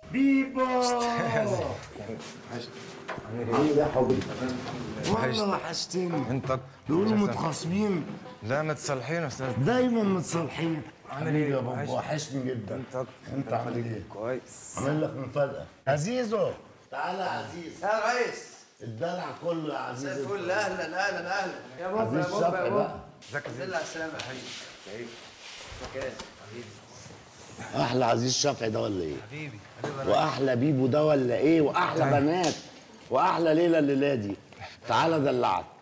بيبو عامل ايه يا حبيبي؟ والله وحشتني انت بيقولوا متخاصمين لا متصالحين استاذ دايما متصالحين عامل ايه؟ يا بابا وحشني. وحشني جدا انت انت عامل ايه؟ كويس عامل لك مفاجأة عزيزو تعالى يا عزيز يا ريس الدلع كله يا عزيز زي الفل اهلا اهلا اهلا يا بابا عزيز يا بابا شفقي يا بقى بابا ازيك يا دل على السلامة يا حبيبي مكان حبيبي احلى عزيز شفعي ده ولا ايه؟ حبيبي حبيبي واحلى بيبو ده ولا ايه؟ واحلى بنات واحلى ليلى الليله دي تعالى دلعك